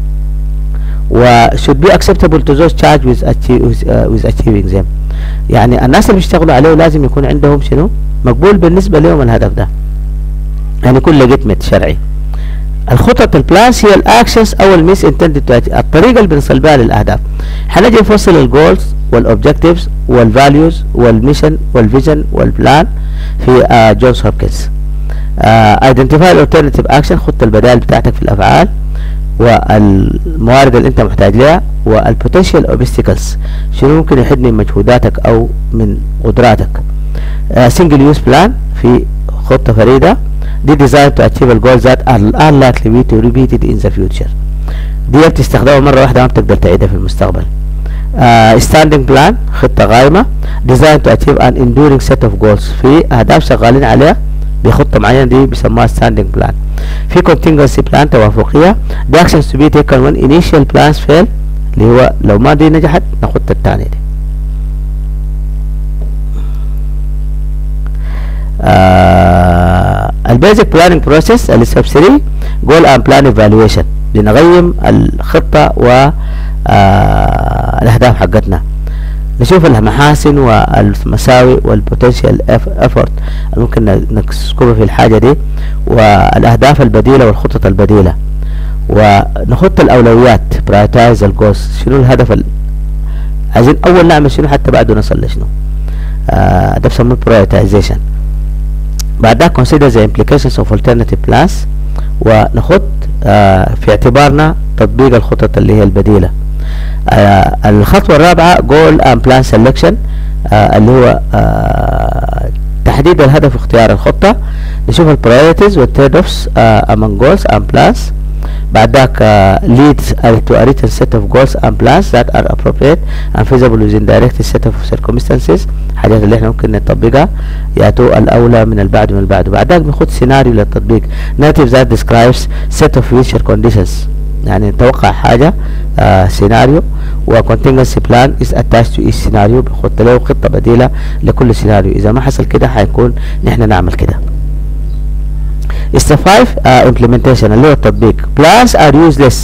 و should be acceptable to those charged with, achieve, with, uh, with achieving them يعني الناس اللي بيشتغلوا عليه لازم يكون عندهم شنو مقبول بالنسبة لهم الهدف ده يعني يكون ليجيتمت شرعي الخطط البلانس هي الاكشنز او الميس انتندد الطريقه اللي بنصل بها للاهداف هنجي نفصل الجولز والاوبجكتيفز والفاليوز والميشن والفيجن والبلان في آه جونز هوبكنز ايدنتيفاي الالترناتيف اكشن خط البدائل بتاعتك في الافعال والموارد اللي انت محتاج لها والبوتنشال اوبستكلز شنو ممكن يحد من مجهوداتك او من قدراتك سنجل يوز بلان في خطه فريده دي ديزاين تو اتشيف الجولز ذات ار لايكلي بي تو ريبيتد ان ذا فيوتشر دي بتستخدمها مره واحده ما بتقدر تعيدها في المستقبل ستاندنج uh, بلان خطه قائمه ديزاين تو اتشيف ان اندورينج سيت اوف جولز في اهداف شغالين عليها بخطه معينه دي بيسموها ستاندنج بلان في contingency بلان توافقيه the actions to be taken when initial plans fail اللي هو لو ما دي نجحت ناخد الثانيه دي آه البيزك بلاننج بروسيس اللي سب 3 جول اند بلان ايفالويشن بنقيم الخطه و آه الاهداف حقتنا نشوف المحاسن والمساوئ والبوتنشال افورت ممكن نسكبها في الحاجة دي والأهداف البديلة والخطط البديلة ونخط الأولويات برايتايز الجوز شنو الهدف ال... عايزين أول نعمل شنو حتى بعده نصل لشنو آه ده بسموه برايتايزيشن بعد ده consider the implications of alternative plans ونخط آه في اعتبارنا تطبيق الخطط اللي هي البديله آه الخطوة الرابعة goal and plan selection آه اللي هو آه تحديد الهدف واختيار الخطة نشوف ال priorities وال trade offs آه among goals and plans بعد ذاك uh, leads to a written set of goals and plans that are appropriate and feasible within direct set of circumstances حاجات اللي احنا ممكن نطبقها ياتوا الاولى من البعد من البعد وبعد ذاك بناخد سيناريو للتطبيق narrative that describes set of future conditions يعني نتوقع حاجة آه سيناريو و contingency plan is attached to each سيناريو بنحط له خطة بديلة لكل سيناريو إذا ما حصل كده حيكون نحن نعمل كده step 5 uh, implementation اللي هو التطبيق plans are useless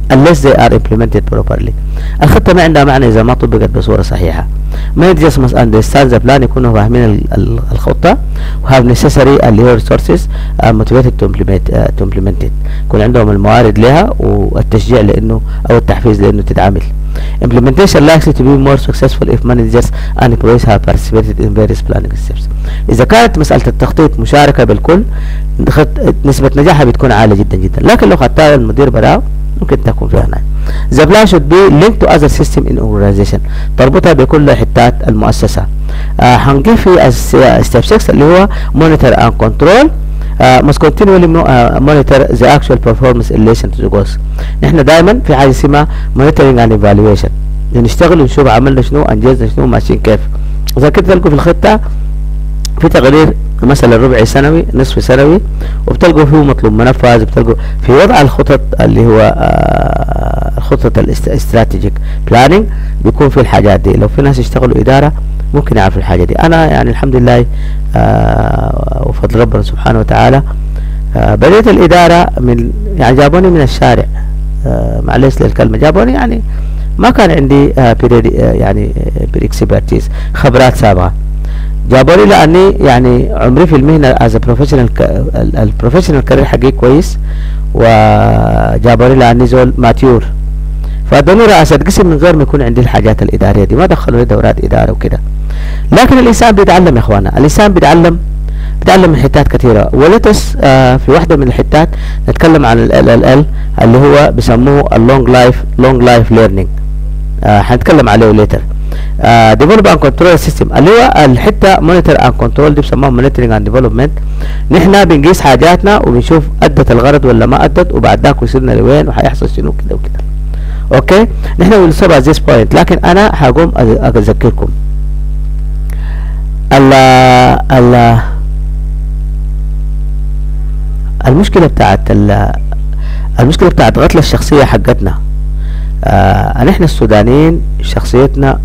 unless they are implemented properly الخطة ما عندها معنى إذا ما طبقت بصورة صحيحة ما just must understand the plan يكونوا فاهمين الخطة و have necessary اللي هو resources uh, motivated to implement uh, to implement it يكون عندهم الموارد لها والتشجيع لأنه أو التحفيز لأنه تتعامل implementation likely to be more successful if managers and employees have participated in various planning steps إذا كانت مسألة التخطيط مشاركة بالكل نسبة نجاحها بتكون عالية جدا جدا لكن لو خدتها المدير براه ممكن تكون فيها ناس the plan should be linked to other system in organization تربطها بكل حتات المؤسسة هنجي في step 6 اللي هو monitor and control uh, must continually uh, monitor the actual performance in relation to the goals نحن دائما في حاجة اسمها monitoring and evaluation نشتغل ونشوف عملنا شنو انجزنا شنو ماشيين كيف اذا كنت تلقوا في الخطة في تقرير مثلا ربع سنوي نصف سنوي وبتلقوا فيه مطلوب منفذ بتلقوا في وضع الخطط اللي هو آه الخطط الاستراتيجيك بلاننج بيكون في الحاجات دي لو في ناس يشتغلوا اداره ممكن يعرفوا الحاجه دي انا يعني الحمد لله آه وفضل ربنا سبحانه وتعالى آه بديت الاداره من يعني جابوني من الشارع آه معلش للكلمه جابوني يعني ما كان عندي آه يعني بالاكسبرتيز خبرات سابقه جابوني لاني يعني عمري في المهنه از بروفيشنال البروفيشنال كارير حقي كويس وجابوني لاني زول ماتيور فادوني رئاسة قسم من غير ما يكون عندي الحاجات الإدارية دي ما دخلوني دورات إدارة وكده لكن الإنسان بيتعلم يا إخوانا الإنسان بيتعلم بيتعلم من حتات كثيرة ولتس آه في واحدة من الحتات نتكلم عن ال LLL اللي هو بيسموه اللونج لايف لونج لايف ليرنينج هنتكلم عليه ليتر ديفلوب اند كنترول سيستم اللي هو الحته مونيتور اند كنترول دي بسموها مونيتورنج اند ديفلوبمنت نحن بنقيس حاجاتنا وبنشوف ادت الغرض ولا ما ادت وبعد ذاك وصلنا لوين وحيحصل شنو كده وكده اوكي نحن ونصب at this point لكن انا هقوم اذكركم ال ال المشكله بتاعت المشكله بتاعت غطله الشخصيه حقتنا آه نحن السودانيين شخصيتنا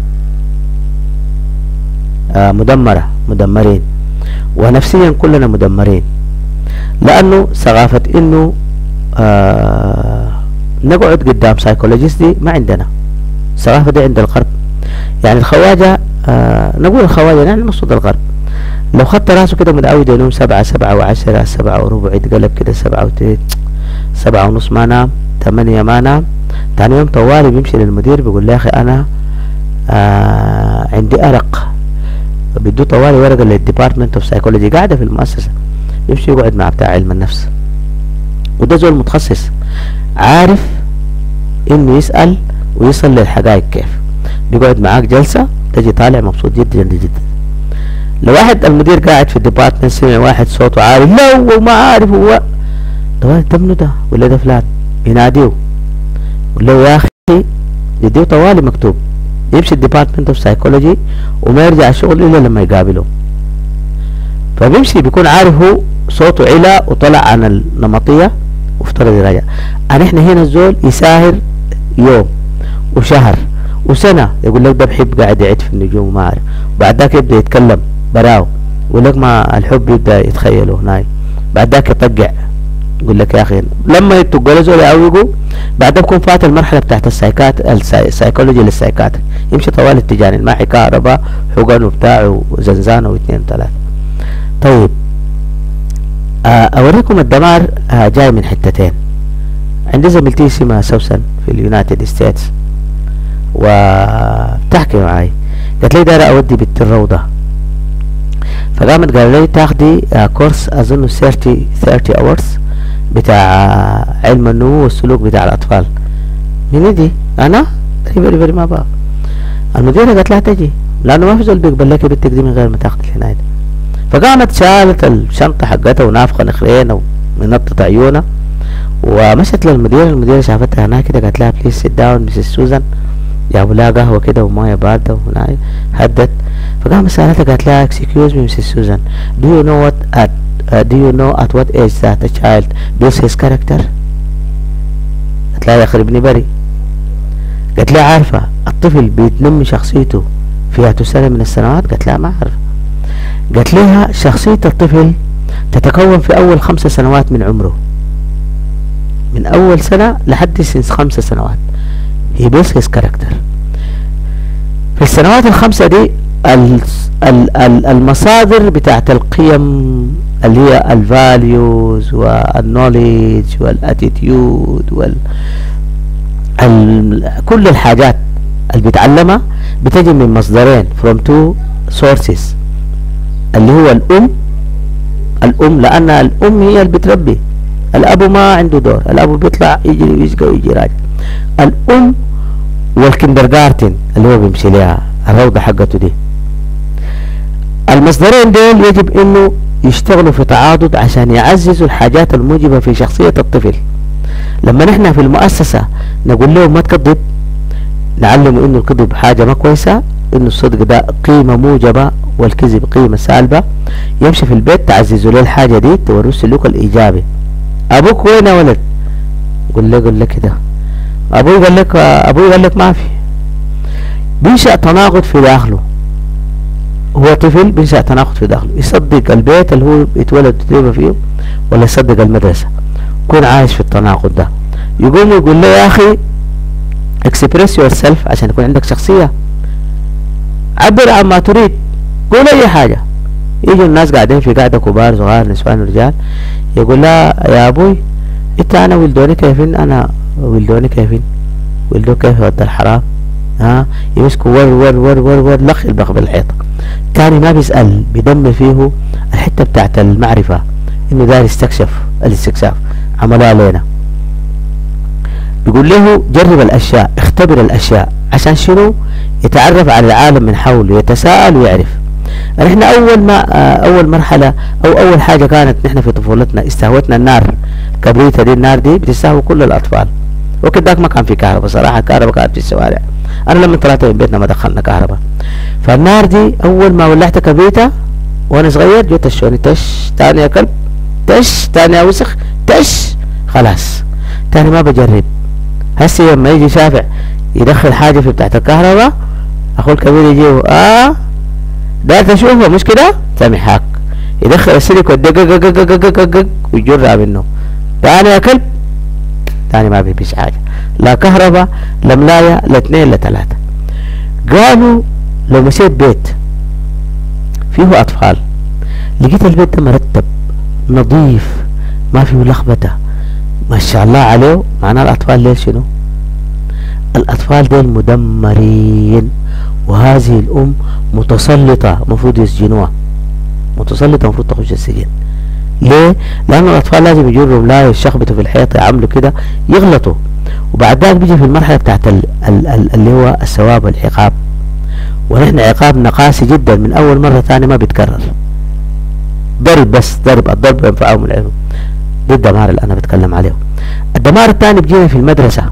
آه مدمرة مدمرين ونفسيا كلنا مدمرين لأنه ثقافة إنه آه نقعد قدام سايكولوجيست دي ما عندنا الثقافة دي عند الغرب يعني الخواجة آه نقول الخواجة يعني مقصود الغرب لو خدت راسه كده متعود ينوم سبعة سبعة وعشرة سبعة وربع يتقلب كده سبعة وتلت سبعة ونص ما نام ثمانية ما نام تاني يوم طوالي بيمشي للمدير بيقول له يا اخي انا آه عندي ارق بيدو طوالي ورقه للديبارتمنت اوف سايكولوجي قاعده في المؤسسه يمشي يقعد مع بتاع علم النفس وده زول متخصص عارف انه يسال ويصل للحقائق كيف بيقعد معاك جلسه تجي طالع مبسوط جدا جدا جدا لو واحد المدير قاعد في الديبارتمنت سمع واحد صوته عالي لا وما عارف هو ده ده منو ده ولا ده فلان يناديه ولو يا اخي يديه طوالي مكتوب يمشي الديبارتمنت اوف سايكولوجي وما يرجع الشغل الا لما يقابله فبيمشي بيكون عارف هو صوته علا وطلع عن النمطيه وافترض يراجع انا احنا هنا الزول يساهر يوم وشهر وسنه يقول لك ده بحب قاعد يعد في النجوم وما عارف وبعد ذاك يبدا يتكلم براو يقول لك ما الحب يبدا يتخيله هناك بعد ذاك يطقع يقول لك يا اخي لما يتقوا زول يعوقوا بعدها بكون فات المرحله بتاعت السايكات السايكولوجي للسايكاتري يمشي طوال التجاري ما كهرباء حقن وبتاع وزنزانه واثنين ثلاثه طيب آه اوريكم الدمار آه جاي من حتتين عندي زميلتي اسمها سوسن في اليونايتد ستيتس وبتحكي معي قالت لي دايره اودي بنت الروضه فقامت قال لي تاخدي آه كورس اظن 30 30 اورز بتاع علم النمو والسلوك بتاع الاطفال من دي انا فيري فيري ما بقى المديرة قالت لها تجي لانه ما في زول بيقبل لك بنتك دي من غير ما تاخد العناية فقامت شالت الشنطة حقتها ونافخة نخلين ومنطط عيونها ومشت للمديرة المديرة شافتها هناك كده قالت لها بليز سيت داون مسز سوزان جابوا لها قهوة كده ومية باردة وهناك هدت فقامت سألتها قالت لها excuse me Mrs. Susan do you know what at uh, do you know at what age that a child builds his character قالت لها يا خربني بري قالت لها عارفة الطفل بيتنمي شخصيته فيها سنة من السنوات قالت لها ما عارفة قالت لها شخصية الطفل تتكون في أول خمس سنوات من عمره من اول سنة لحد سنس خمسة سنوات هي بيس هيز كاركتر في السنوات الخمسة دي المصادر بتاعت القيم اللي هي الفاليوز والنوليدج والاتيتيود وال كل الحاجات اللي بيتعلمها بتجي من مصدرين from two sources اللي هو الأم الأم لأن الأم هي اللي بتربي الأب ما عنده دور الأب بيطلع يجري ويسقى ويجي راجع الأم والكندرجارتن اللي هو بيمشي لها الروضة حقته دي المصدرين دول يجب انه يشتغلوا في تعاضد عشان يعززوا الحاجات الموجبة في شخصية الطفل لما نحن في المؤسسة نقول لهم ما تكذب نعلمه انه الكذب حاجة ما كويسة انه الصدق ده قيمة موجبة والكذب قيمة سالبة يمشي في البيت تعززوا له الحاجة دي توروا السلوك الايجابي ابوك وين يا ولد قول له قول له كده ابوي قال لك ابوي قال لك ما في بينشأ تناقض في داخله هو طفل بينشأ تناقض في داخله يصدق البيت اللي هو يتولد ويتربى فيه ولا يصدق المدرسة يكون عايش في التناقض ده يقوم يقول له يا اخي اكسبريس يور سيلف عشان يكون عندك شخصية عبر عن ما تريد قول اي حاجة يجوا الناس قاعدين في قاعدة كبار صغار نسوان ورجال يقول لا يا ابوي انت انا ولدوني كيفين انا ولدوني كيفين ولدو كيف ود الحرام ها يمسكوا ور ور ور ور ور لخ البخ بالحيطة تاني ما بيسأل بيدمر فيه الحتة بتاعت المعرفة انه داير يستكشف الاستكشاف عملوها علينا بيقول له جرب الاشياء اختبر الاشياء عشان شنو يتعرف على العالم من حوله يتساءل ويعرف نحن اول ما اول مرحله او اول حاجه كانت نحن في طفولتنا استهوتنا النار كبريتة دي النار دي بتستهوي كل الاطفال وكذاك ما كان في كهرباء صراحه الكهرباء كانت في الشوارع انا لما طلعت من بيتنا ما دخلنا كهرباء فالنار دي اول ما ولعت كبريتة وانا صغير جيت الشوني تش تاني يا كلب تش تاني يا وسخ تش خلاص تاني ما بجرب هسه لما يجي شافع يدخل حاجة في بتاعت الكهرباء اخو الكبير يجي اه ده تشوفه مش كده سامي حاك يدخل السلك ويجرها منه تاني يا كلب تاني ما بيبيش حاجة لا كهرباء لا ملاية لا اثنين لا ثلاثة قالوا لو مشيت بيت فيه أطفال لقيت البيت ده مرتب نظيف ما فيه لخبطة ما شاء الله عليه معناه الأطفال ليه شنو الأطفال ديل مدمرين وهذه الأم متسلطة مفروض يسجنوها متسلطة مفروض تخش السجن ليه؟ لأن الأطفال لازم يجروا لا يشخبطوا في الحيط يعملوا كده يغلطوا وبعد ذلك بيجي في المرحلة بتاعت ال ال ال اللي هو الثواب والعقاب ونحن عقابنا قاسي جدا من أول مرة ثانية ما بيتكرر ضرب بس ضرب الضرب ينفعهم العلم دي الدمار اللي أنا بتكلم عليه الدمار الثاني بيجينا في المدرسة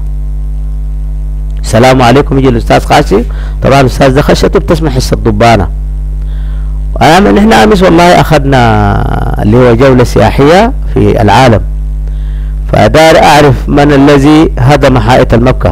السلام عليكم يجي الأستاذ قاسي طبعا الأستاذ ده خشته بتسمع حصة ضبانة أنا نحن أمس والله أخذنا اللي هو جولة سياحية في العالم فدار أعرف من الذي هدم حائط المبكى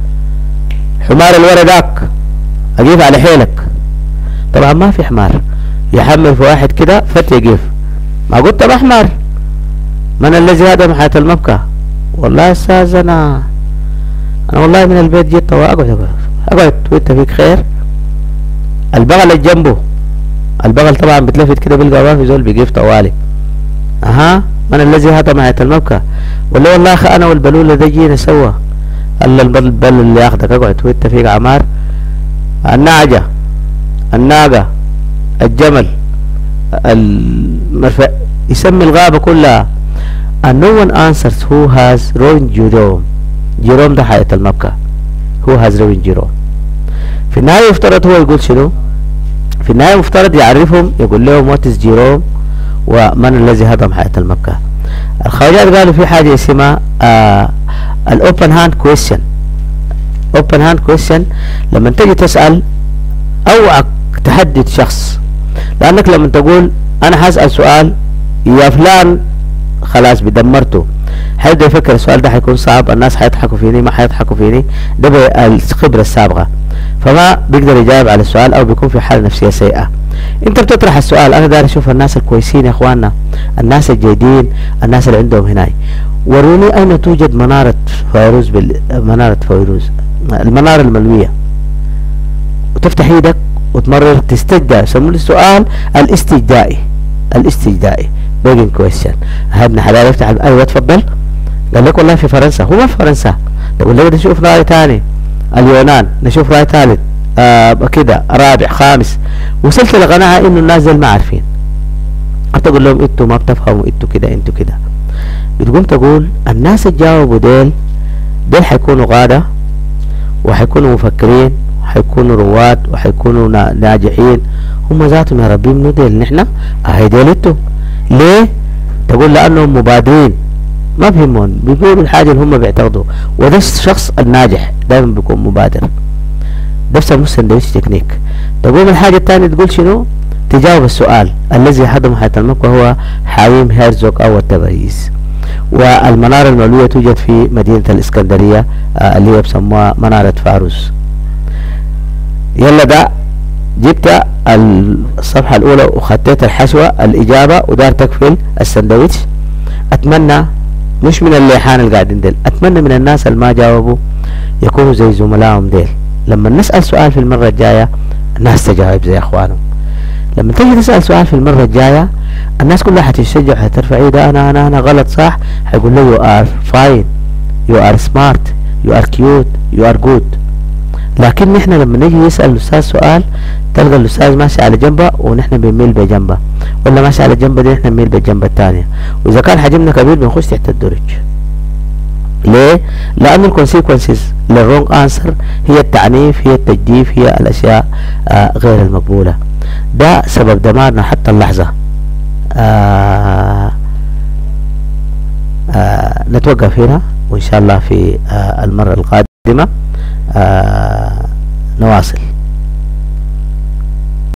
حمار الورا داك أجيب على حيلك طبعا ما في حمار يحمل في واحد كده فت يقف ما قلت طب حمار من الذي هدم حائط المبكى والله يا أستاذ أنا أنا والله من البيت جيت وأقعد أقعد أقعد وأنت فيك خير البغل اللي جنبه البغل طبعا بتلفت كده بيلقى ما في زول بيقف طوالي اها من الذي هدم حياة المبكى ولا والله اخي انا والبلولة ده جينا سوا الا البل اللي ياخدك اقعد وانت فيك عمار النعجة الناقة الجمل المرفأ يسمي الغابة كلها and no one answers who has ruined Jerome جيروم ده حياة المبكى who has ruined Jerome في النهاية يفترض هو يقول شنو في النهاية مفترض يعرفهم يقول لهم وات از جيروم ومن الذي هدم حياة المكة الخواجات قالوا في حاجة اسمها الاوبن هاند كويستشن اوبن هاند كويستشن لما تجي تسأل اوعك تحدد شخص لانك لما تقول انا هسأل سؤال يا فلان خلاص بدمرته حيبدأ يفكر السؤال ده حيكون صعب الناس حيضحكوا فيني ما حيضحكوا فيني ده الخبرة السابقة فما بيقدر يجاوب على السؤال او بيكون في حالة نفسية سيئة انت بتطرح السؤال انا داير اشوف الناس الكويسين يا اخواننا الناس الجيدين الناس اللي عندهم هناي وروني أين توجد منارة فيروز بال... منارة فيروز المنارة الملوية وتفتح ايدك وتمرر تستجدى يسموه السؤال الاستجدائي الاستجدائي بيجن كويشن ابن حلال يفتح ايوه تفضل قال لك والله في فرنسا هو ما في فرنسا تقول لك نشوف راي ثاني اليونان نشوف راي ثالث آه كده رابع خامس وصلت لقناعة انه الناس دول ما عارفين تقول لهم انتوا ما بتفهموا انتوا كده انتوا كده بتقوم تقول الناس اللي جاوبوا ديل ديل حيكونوا قادة وحيكونوا مفكرين وحيكونوا رواد وحيكونوا ناجحين هم ذاتهم يا ربي منو ديل نحن اهي ديل انتوا ليه تقول لانهم مبادرين ما بهمهم بيقولوا الحاجة اللي هم بيعتقدوا وده الشخص الناجح دائما بيكون مبادر ده بسموه سندويتش تكنيك تقوم الحاجة الثانية تقول شنو تجاوب السؤال الذي حضم حياة المكة هو حريم هيرزوغ أو التبريز والمنارة المولوية توجد في مدينة الإسكندرية آه اللي هي بسموها منارة فاروس يلا ده جبت الصفحة الأولى وخطيت الحشوة الإجابة ودار تكفل السندويتش أتمنى مش من الليحان اللي قاعدين ديل أتمنى من الناس اللي ما جاوبوا يكونوا زي زملائهم ديل لما نسأل سؤال في المرة الجاية الناس تجاوب زي أخوانهم لما تيجي تسأل سؤال في المرة الجاية الناس كلها حتتشجع حترفع ايدها انا انا انا غلط صح حيقول له you are fine you are smart you are cute you are good لكن نحن لما نيجي يسأل الأستاذ سؤال تلقى الأستاذ ماشي على جنبه ونحن بنميل بجنبه ولا ماشي على جنبه دي نحن بنميل بالجنبة الثانية وإذا كان حجمنا كبير بنخش تحت الدرج ليه؟ لأن الكونسيكونسز للرونج أنسر هي التعنيف هي التجديف هي الأشياء آه غير المقبولة ده سبب دمارنا حتى اللحظة آه آه نتوقف هنا وإن شاء الله في آه المرة القادمة آه نواصل